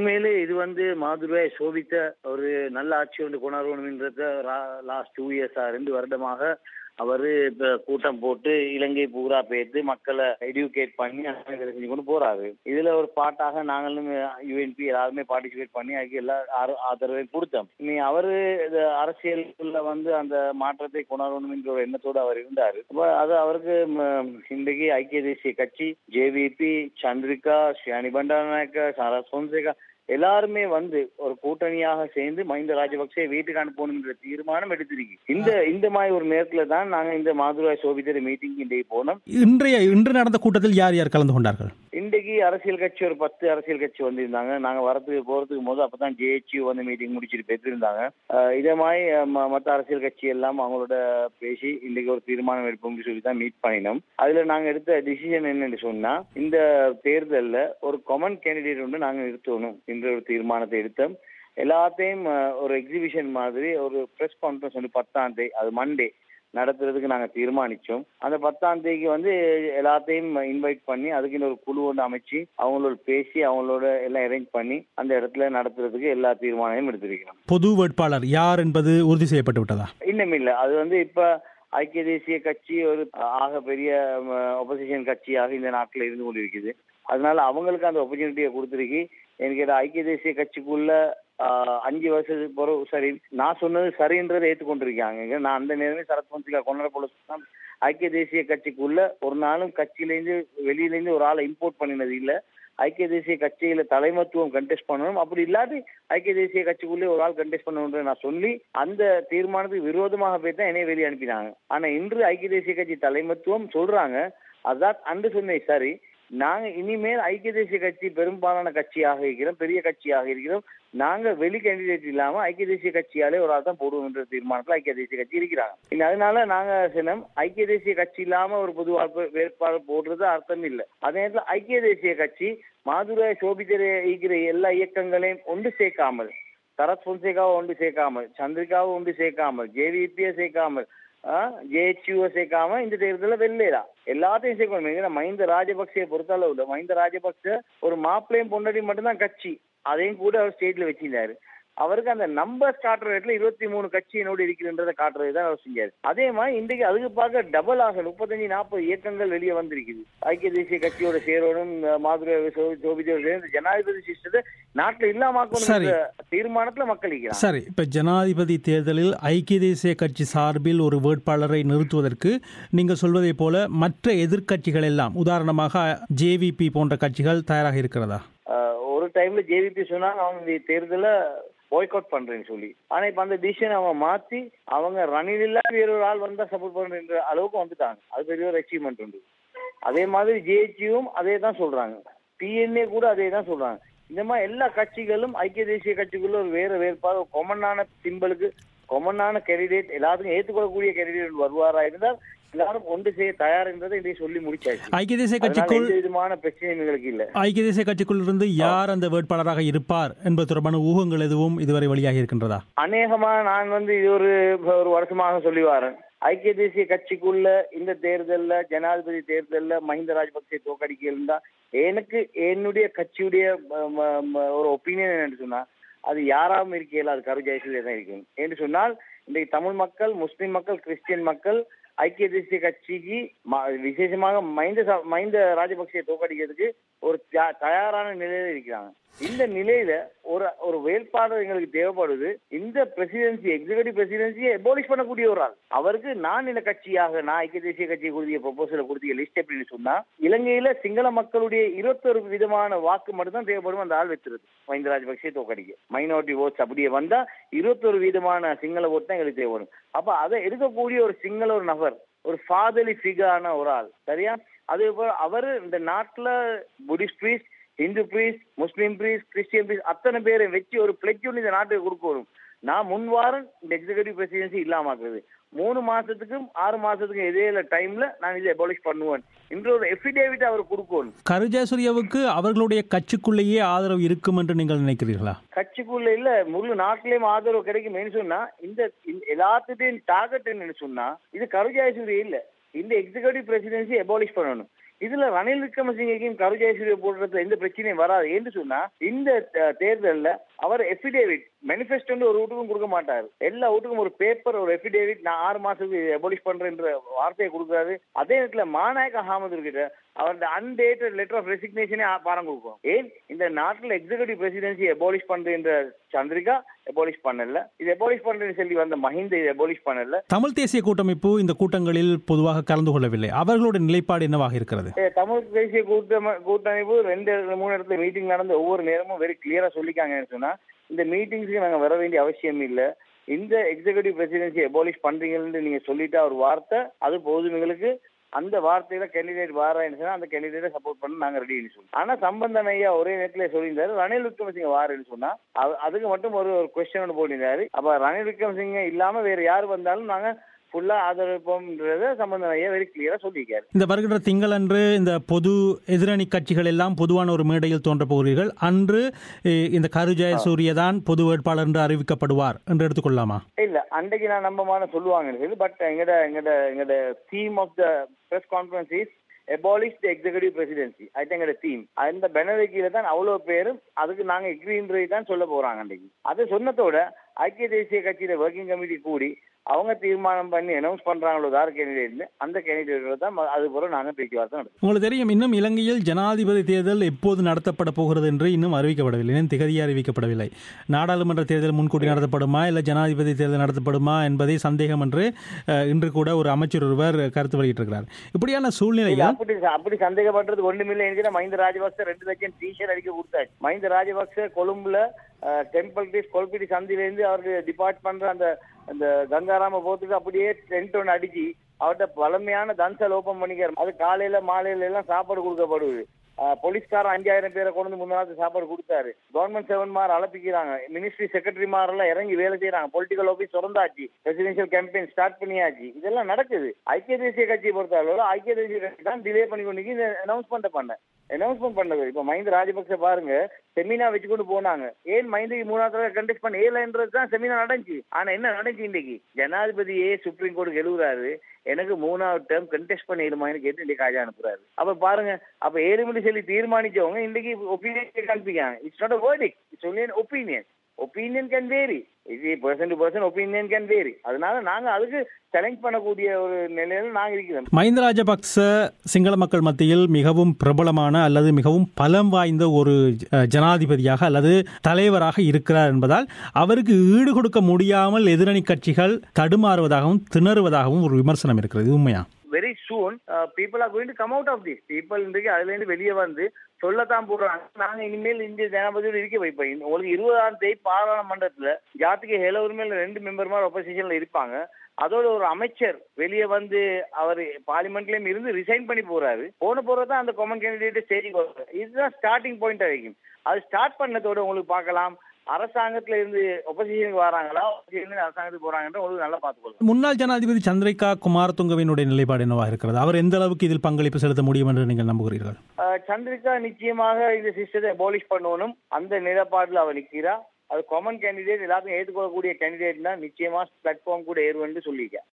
உண்மையிலே இது வந்து மாதுரை சோபித்த ஒரு நல்ல ஆட்சி வந்து கொண்டாடணும்ன்றத லாஸ்ட் டூ இயர்ஸா ரெண்டு வருடமாக அவரு இப்ப கூட்டம் போட்டு இலங்கை பூரா பேத்து மக்களை எடியூகேட் பண்ணி அந்த வேலை செஞ்சு கொண்டு போறாரு இதுல ஒரு பாட்டாக நாங்களும் யூஎன்பி எல்லாருமே பார்ட்டிசிபேட் பண்ணி அதுக்கு எல்லா ஆர- ஆதரவையும் கொடுத்தோம் இனி அவரு இது அரசியலுக்குள்ள வந்து அந்த மாற்றத்தை கொண்டாடணும் என்ற ஒரு எண்ணத்தோடு அவர் இருந்தாரு அப்ப அது அவருக்கு ம், இன்றைக்கு ஐக்கிய தேசிய கட்சி ஜேவிபி சந்திரிகா ஷியானி பண்டாரநாயக்க சாரா சோன்சேகா எல்லாருமே வந்து ஒரு கூட்டணியாக சேர்ந்து மஹிந்த ராஜபக்சே வீட்டுக்கு அனுப்பணும்ன்ற தீர்மானம் எடுத்திருக்கு இந்த இந்த மாதிரி ஒரு நேரத்துல தான் நாங்க இந்த மாதுராய் சோபிதர் மீட்டிங் இன்றைக்கு போனோம் இன்றைய இன்று நடந்த கூட்டத்தில் யார் யார் கலந்து கொண்டார்கள் இன்றைக்கு அரசியல் கட்சி ஒரு பத்து அரசியல் கட்சி வந்திருந்தாங்க நாங்க வரதுக்கு போறதுக்கு போது அப்பதான் ஜேஹெச்யூ வந்து மீட்டிங் முடிச்சிட்டு பெற்றிருந்தாங்க அஹ் இதே மாதிரி அஹ், ம- மத்த அரசியல் கட்சி எல்லாம் அவங்களோட பேசி இன்றைக்கு ஒரு தீர்மானம் எடுப்போம்னு சொல்லி தான் மீட் பண்ணினோம் அதுல நாங்க எடுத்த டிசிஷன் என்னன்னு சொன்னா இந்த தேர்தல்ல ஒரு காமன் கேண்டிடேட் ஒன்று நாங்க நிறுத்தணும் என்ற ஒரு தீர்மானத்தை எடுத்தோம் எல்லாத்தையும் அஹ், ஒரு எக்ஸிபிஷன் மாதிரி ஒரு ப்ரெஸ் கான்ஃபரன்ஸ் வந்து பத்தாம் தேதி அது மண்டே நடத்துறதுக்கு நாங்க தீர்மானிச்சோம் அந்த பத்தாம் தேதிக்கு வந்து எல்லாத்தையும் இன்வைட் பண்ணி அதுக்குன்னு ஒரு குழு ஒன்று அமைச்சு அவங்களோட பேசி அவங்களோட எல்லாம் அரேஞ்ச் பண்ணி அந்த இடத்துல நடத்துறதுக்கு எல்லா தீர்மானமும் எடுத்திருக்கிறோம் பொது வேட்பாளர் யார் என்பது உறுதி செய்யப்பட்டு விட்டதா இன்னும் இல்ல அது வந்து இப்ப ஐக்கிய தேசிய கட்சி ஒரு ஆக பெரிய ஒப்போசிஷன் கட்சியாக இந்த நாட்டில் இருந்து கொண்டிருக்குது அதனால அவங்களுக்கு அந்த ஆப்பர்ச்சுனிட்டியை கொடுத்துருக்கு எனக்கு கேட்டா ஐக்கிய தேசிய கட்சிக்குள்ள ஆஹ், அஞ்சு வருஷத்துக்கு பிறகு சரி நான் சொன்னது சரின்றதை ஏற்றுக்கொண்டிருக்காங்க நான் அந்த நேரமே சரத் பொன்சிகா கொண்டாட போல சொன்னா, ஐக்கிய தேசிய கட்சிக்குள்ள ஒரு நாளும் கட்சியிலேருந்து வெளியிலேருந்து ஒரு ஆளை இம்போர்ட் பண்ணினது இல்ல ஐக்கிய தேசிய கட்சியில தலைமத்துவம் கண்டெஸ்ட் பண்ணணும் அப்படி இல்லாட்டி ஐக்கிய தேசிய கட்சிக்குள்ளே ஒரு ஆள் கண்டெஸ்ட் பண்ணணும்னு நான் சொல்லி அந்த தீர்மானத்துக்கு விரோதமாக போய் தான் என்னைய வெளியே அனுப்பினாங்க ஆனா இன்று ஐக்கிய தேசிய கட்சி தலைமத்துவம் சொல்றாங்க அதான் அன்று சொன்னேன் சரி நாங்க இனிமேல் ஐக்கிய தேசிய கட்சி பெரும்பாலான கட்சியாக இருக்கிறோம் பெரிய கட்சியாக இருக்கிறோம் நாங்க வெளி கேண்டிடேட் இல்லாம ஐக்கிய தேசிய கட்சியாலே ஒரு ஆள் தான் போடுவோம் என்ற தீர்மானத்துல ஐக்கிய தேசிய கட்சி இருக்கிறாங்க இன்னும் அதனால நாங்க சின்னம் ஐக்கிய தேசிய கட்சி இல்லாம ஒரு பொது வாக்கு வேட்பாளர் போடுறது அர்த்தம் இல்லை அதே நேரத்துல ஐக்கிய தேசிய கட்சி மாதுரை சோபிதரை இருக்கிற எல்லா இயக்கங்களையும் ஒன்று சேர்க்காமல் சரத் பொன்சேகாவை ஒன்று சேர்க்காமல் சந்திரிகாவை ஒன்று சேர்க்காமல் ஜேவிபியை சேர்க்காமல் ஜேஹெச்யூவை சேர்க்காம இந்த தேர்தலில் வெள்ளேடா எல்லாத்தையும் சேர்க்கணும் ஏன்னா மஹிந்த ராஜபக்சே பொறுத்தளவுல மஹிந்த ராஜபக்ச ஒரு மாப்பிள்ளையும் பொண்டாட்டி மட்டும்தான் கட்சி அதையும் கூட அவர் ஸ்டேட்ல வச்சிருந்தாரு அவருக்கு அந்த நம்பர்ஸ் காட்டுற இடத்துல இருபத்தி மூணு கட்சி என்னோட இருக்குன்றதை காட்டுறது தான் அவர் செஞ்சாரு அதே மாதிரி இன்றைக்கு அதுக்கு பார்க்க டபுள் ஆக முப்பத்தஞ்சு நாற்பது இயக்கங்கள் வெளியே வந்திருக்குது ஐக்கிய தேசிய கட்சியோட சேரோடும் மாதுரை சோபிதோட சேர்ந்து ஜனாதிபதி சிஸ்டத்தை நாட்டுல இல்லாமக்கணும் சரி. தீர்மானத்துல மக்கள் இருக்கிறாங்க சரி இப்போ ஜனாதிபதி தேர்தலில் ஐக்கிய தேசிய கட்சி சார்பில் ஒரு வேட்பாளரை நிறுத்துவதற்கு நீங்கள் சொல்வதைப் போல மற்ற எதிர்க்கட்சிகள் எல்லாம் உதாரணமாக ஜேவிபி போன்ற கட்சிகள் தயாராக இருக்கிறதா ஆஹ் ஒரு டைம்ல ஜேவிபி சொன்னாங்க அவங்க இந்த தேர்தல பாய்க் அவுட் பண்றேன்னு சொல்லி ஆனா இப்ப அந்த டிசிஷன் அவங்க மாத்தி அவங்க ரணில் இல்ல வேற ஒரு ஆள் வந்தா சப்போர்ட் பண்றன்ற அளவுக்கு வந்துட்டாங்க அது பெரிய ஒரு அச்சீவ்மெண்ட் உண்டு அதே மாதிரி ஜேஹெச்சியும் அதே தான் சொல்றாங்க பிஎன்ஏ கூட அதே தான் சொல்றாங்க இந்த மாதிரி எல்லா கட்சிகளும் ஐக்கிய தேசிய கட்சிக்குள்ள ஒரு வேற வேறுபாடு கொமனான சிம்பலுக்கு கொமனான கேண்டிடேட் எல்லாத்துக்கும் ஏற்றுக்கொள்ளக்கூடிய கேண்டிடேட் வருவாரா இருந்தால் எல்லாரும் ஒன்று செய்ய தயார் என்றதை இதை சொல்லி முடிச்சாச்சு ஐக்கிய தேசிய அதனால கட்சிக்குள் எந்த விதமான பிரச்சனையும் எங்களுக்கு இல்ல ஐக்கிய தேசிய கட்சிக்குள் இருந்து யார் அந்த வேட்பாளராக இருப்பார் என்பது தொடர்பான ஊகங்கள் எதுவும் இதுவரை வெளியாகி இருக்கின்றதா அநேகமா நான் வந்து இது ஒரு ஒரு வருஷமாக சொல்லி வரேன் ஐக்கிய தேசிய கட்சிக்குள்ள இந்த தேர்தல்ல ஜனாதிபதி தேர்தல்ல மஹிந்த ராஜபக்சே தோக்கடிக்க இருந்தா எனக்கு என்னுடைய கட்சியுடைய ம- ம- ம- ஒரு ஒப்பீனியன் என்னன்னு சொன்னா அது யாராவும் இருக்கையில அது கரு ஜெயசூரிய தான் இருக்கும் என்று சொன்னால் இன்றைக்கு தமிழ் மக்கள் முஸ்லிம் மக்கள் கிறிஸ்டியன் மக்கள் ஐக்கிய தேசிய கட்சிக்கு ம- விசேஷமாக மைந்த ச- மைந்த ராஜபக்சே தோக்கடிக்கிறதுக்கு ஒரு தயா- தயாரான நிலையில இருக்கிறாங்க இந்த நிலையில ஒரு ஒரு வேட்பாளர் எங்களுக்கு தேவைப்படுது இந்த பிரசிடென்சி எக்ஸிகூட்டிவ் பிரசிடென்சியை எபோலிஷ் பண்ணக்கூடிய ஒரு ஆள் அவருக்கு நான் இந்த கட்சியாக நான் ஐக்கிய தேசிய கட்சியை கொடுத்திய ப்ரொபோசலை கொடுத்திய லிஸ்ட் எப்படின்னு சொன்னா இலங்கையில சிங்கள மக்களுடைய இருபத்தொரு விதமான வாக்கு மட்டும்தான் தேவைப்படும் அந்த ஆள் வெத்துறது மஹிந்த ராஜபக்சே தோக்கடிக்க மைனாரிட்டி ஓட்ஸ் அப்படியே வந்தா இருபத்தொரு விதமான சிங்கள ஓட்டு தான் எங்களுக்கு தேவைப்படும் அப்ப அதை எடுக்கக்கூடிய ஒரு சிங்கள ஒரு நபர் ஒரு ஃபாதலி ஃபிகரான ஒரு ஆள் சரியா அதே போல அவர் இந்த நாட்டுல Buddhist priest Hindu priest Muslim priest Christian priest அத்தனை பேரை வச்சு ஒரு பிளெக்ட் ஒன்று இந்த நாட்டுக்கு கொடுக்கணும் நான் முன் வாரம் இந்த எக்ஸிகூட்டிவ் பிரசிடென்சி இல்லாமக்குறது மூணு மாசத்துக்கும் ஆறு மாசத்துக்கும் இடையில டைம்ல நான் இதை அபாலிஷ் பண்ணுவேன் என்ற ஒரு எஃபிடேவிட் அவர் கொடுக்கணும் கருஜாசூரியாவுக்கு அவர்களுடைய கட்சிக்குள்ளேயே ஆதரவு இருக்கும் என்று நீங்கள் நினைக்கிறீர்களா கட்சிக்குள்ள இல்ல முழு நாட்டிலேயும் ஆதரவு கிடைக்கும் சொன்னா இந்த இந்த எல்லாத்துட்டையும் டார்கெட் என்னன்னு சொன்னா இது கருஜாயசூரிய இல்ல இந்த எக்ஸிகூட்டிவ் பிரசிடென்சி அபாலிஷ் பண்ணணும் இதுல ரணில் விக்ரமசிங்கைக்கும் கரு ஜெயசூரிய போடுறதுல எந்த பிரச்சனையும் வராது என்று சொன்னா இந்த அஹ், தேர்தல்ல அவர் எஃபிடேவிட் மேனிஃபெஸ்டோ ஒரு வீட்டுக்கும் கொடுக்க மாட்டாரு எல்லா வீட்டுக்கும் ஒரு பேப்பர் ஒரு எஃபிடேவிட் நான் ஆறு மாசத்துக்கு அபோலிஷ் பண்றேன்ற வார்த்தையை கொடுக்குறாரு அதே நேரத்துல மாநாயக அகமது கிட்ட அவருடைய அன்டேட்டட் லெட்டர் ஆஃப் ரெசிக்னேஷனே பாரம் கொடுக்கும் ஏன் இந்த நாட்டில் எக்ஸிகூட்டிவ் பிரசிடென்சி அபோலிஷ் பண்றேன்ற சந்திரிகா அபோலிஷ் பண்ணல இது அபோலிஷ் பண்றேன்னு சொல்லி வந்த மஹிந்த இது அபோலிஷ் பண்ணல தமிழ் தேசிய கூட்டமைப்பு இந்த கூட்டங்களில் பொதுவாக கலந்து கொள்ளவில்லை அவர்களுடைய நிலைப்பாடு என்னவாக இருக்கிறது ஏ, தமிழ் தேசிய கூட்டம கூட்டமைப்பு ரெண்டு இடத்துல, மூணு இடத்துல மீட்டிங் நடந்து ஒவ்வொரு நேரமும் வெரி கிளியரா சொல்லிக்காங்கன்னு சொன்னா இந்த மீட்டிங்ஸ்க்கு நாங்க வர வேண்டிய அவசியம் இல்ல இந்த எக்ஸிகூட்டிவ் பிரசிடென்சி அபாலிஷ் பண்றீங்கன்னு நீங்க சொல்லிட்டா ஒரு வார்த்தை அது போதும் எங்களுக்கு அந்த வார்த்தையில கேண்டிடேட் வாரான்னு சொன்னா அந்த கேண்டிடேட்டை சப்போர்ட் பண்ண நாங்க ரெடின்னு சொல்லி ஆனா சம்பந்தன் ஐயா ஒரே நேரத்துல சொல்லியிருந்தாரு ரணில் விக்ரமசிங்க வாருன்னு சொன்னா அது- அதுக்கு மட்டும் ஒரு ஒரு கொஸ்டின் ஒன்று போட்டிருந்தாரு அப்ப ரணில் விக்ரமசிங்க இல்லாம வேற யார் வந்தாலும் நாங்க ஃபுல்லா ஆதரவிப்போம்ன்றத சம்பந்தன் ஐயா வெரி கிளியரா சொல்லியிருக்காரு இந்த வருகிற திங்களன்று இந்த பொது எதிரணி கட்சிகள் எல்லாம் பொதுவான ஒரு மேடையில் தோன்றப் போகிறீர்கள் அன்று eh, இந்த கரு ஜெயசூரிய தான் பொது வேட்பாளர் என்று அறிவிக்கப்படுவார் என்று எடுத்துக்கொள்ளலாமா இல்ல அன்றைக்கு நான் நம்பமான சொல்லுவாங்கன்னு சொல்லி பட் எங்கட எங்கட எங்கட theme of the press conference is abolish the executive presidency அது எங்கட தீம் அந்த பெனவை கீழே தான் அவ்வளவு பேரும் அதுக்கு நாங்க எக்ரின்றது தான் சொல்ல போறாங்க அன்றைக்கு அது சொன்னதோட ஐக்கிய தேசிய கட்சியில ஒர்க்கிங் கமிட்டி கூடி அவங்க தீர்மானம் பண்ணி அனௌன்ஸ் பண்றாங்களோ யார் கேண்டிடேட்னு அந்த கேண்டிடேட் தான் ம- அது பிறகு நாங்க பேச்சுவார்த்தை நடத்துவோம் உங்களுக்கு தெரியும் இன்னும் இலங்கையில் ஜனாதிபதி தேர்தல் எப்போது நடத்தப்பட போகிறது என்று இன்னும் அறிவிக்கப்படவில்லை இன்னும் திகதி அறிவிக்கப்படவில்லை நாடாளுமன்ற தேர்தல் முன்கூட்டி நடத்தப்படுமா இல்லை ஜனாதிபதி தேர்தல் நடத்தப்படுமா என்பதே சந்தேகம் என்று அஹ், இன்று கூட ஒரு அமைச்சர் ஒருவர் கருத்து வெளியிட்டிருக்கிறார் இப்படியான இல்ல, சூழ்நிலையில் அப்படி அப்படி சந்தேகப்படுறது ஒண்ணுமில்லை என்கிற மஹிந்த ராஜபக்ச ரெண்டு லட்சம் டிஷர்ட் அடிக்க கொடுத்தாச்சு மஹிந்த ராஜபக்ச கொழும்புல டெம்பிள் டீஸ் கொல்பிட்டி சந்திலேருந்து அவருக்கு டிபார்ட் பண்ற அந்த அந்த கங்காராம போத்துக்கு அப்படியே டென்ட் ஒன்று அடிச்சு அவர்கிட்ட பழமையான தன்சல் ஓபன் பண்ணிக்கிறார் அது காலையில மாலையில எல்லாம் சாப்பாடு கொடுக்கப்படுது அஹ், போலீஸ்காரன் அஞ்சாயிரம் பேரை கொண்டு வந்து முன்னாடி சாப்பாடு கொடுத்தாரு கவர்மெண்ட் செவன் மார் அலப்பிக்கிறாங்க மினிஸ்ட்ரி செக்ரட்டரி எல்லாம் இறங்கி வேலை செய்யறாங்க பொலிட்டிக்கல் ஆபீஸ் திறந்தாச்சு ரெசிடென்ஷியல் கேம்பெயின் ஸ்டார்ட் பண்ணியாச்சு இதெல்லாம் நடக்குது ஐக்கிய தேசிய கட்சியை பொறுத்த அளவுல ஐக்கிய தேசிய கட்சி தான் டிலே பண்ணி கொண்டு இந்த அனௌன்ஸ்மெண்ட் பண்ண அனௌன்ஸ்மெண்ட் பண்ணது இப்ப மஹிந்த ராஜபக்ச பாருங்க செமினா வச்சு கொண்டு போனாங்க ஏன் மஹிந்தக்கு மூணாவது தடவை கண்டெக்ட் பண்ண ஏலன்றது தான் செமினா நடந்துச்சு ஆனா என்ன நடந்துச்சு இன்னைக்கு ஜனாதிபதியே சுப்ரீம் கோர்ட்டுக்கு எழுதுறாரு எனக்கு மூணாவது டேர்ம் கண்டெஸ்ட் பண்ண ஏழுமான்னு கேட்டு இன்னைக்கு காஜா அனுப்புறாரு அப்ப பாருங்க அப்ப ஏழு மணி சொல்லி தீர்மானிச்சவங்க இன்னைக்கு ஒப்பீனியன் காண்பிக்காங்க it's not a verdict it's only opinion opinion can vary இது person to person opinion can vary அதனால நாங்க அதுக்கு சேலஞ்ச் பண்ணக்கூடிய ஒரு நிலையில நாங்க இருக்கிறோம் மஹிந்த ராஜபக்ச சிங்கள மக்கள் மத்தியில் மிகவும் பிரபலமான அல்லது மிகவும் பலம் வாய்ந்த ஒரு அஹ், ஜனாதிபதியாக அல்லது தலைவராக இருக்கிறார் என்பதால் அவருக்கு ஈடு கொடுக்க முடியாமல் எதிரணி கட்சிகள் தடுமாறுவதாகவும் திணறுவதாகவும் ஒரு விமர்சனம் இருக்கிறது இது உண்மையா very soon people are going to come out of this people இன்றைக்கு அதுல இருந்து வெளியே வந்து சொல்லத்தான் போடுறாங்க நாங்க இனிமேல் இந்த ஜனாதிபதியோட இருக்க வைப்போம் இந்த- உங்களுக்கு இருபதாம் தேதி பாராளுமன்றத்துல ஜாத்திக ஹேல உரிமையில ரெண்டு மெம்பர் மாதிரி ஒப்போசிஷன்ல இருப்பாங்க அதோட ஒரு அமைச்சர் வெளியே வந்து அவர் பார்லிமெண்ட்லயும் இருந்து ரிசைன் பண்ணி போறாரு போன போறதான் அந்த காமன் கேண்டிடேட் ஸ்டேஜிங் வருவாரு இதுதான் ஸ்டார்டிங் பாயிண்ட் வரைக்கும் அது ஸ்டார்ட் பண்ணதோட உங்களுக்கு பார்க்கலாம் அரசாங்கத்துல இருந்து ஒப்போசிஷனுக்கு வராங்களா opposition அரசாங்கத்துக்கு போறாங்கன்ற உங்களுக்கு நல்லா பார்த்துக்கொள்ளலாம் முன்னாள் ஜனாதிபதி சந்திரிகா குமாரதுங்கவினுடைய நிலைப்பாடு என்னவாக இருக்கிறது அவர் எந்த அளவுக்கு இதில் பங்களிப்பு செலுத்த முடியும் என்று நீங்கள் நம்புகிறீர்கள் அஹ் சந்திரிகா நிச்சயமாக இந்த சிஸ்டத்தை அபாலிஷ் பண்ணணும் அந்த நிலப்பாடுல அவ நிக்கிறா அது காமன் கேண்டிடேட் எல்லாத்தையும் ஏற்றுக்கொள்ளக்கூடிய கேண்டிடேட் தான் நிச்சயமா பிளாட்ஃபார்ம் கூட ஏறுவேன்னு சொல்லியிருக்கேன்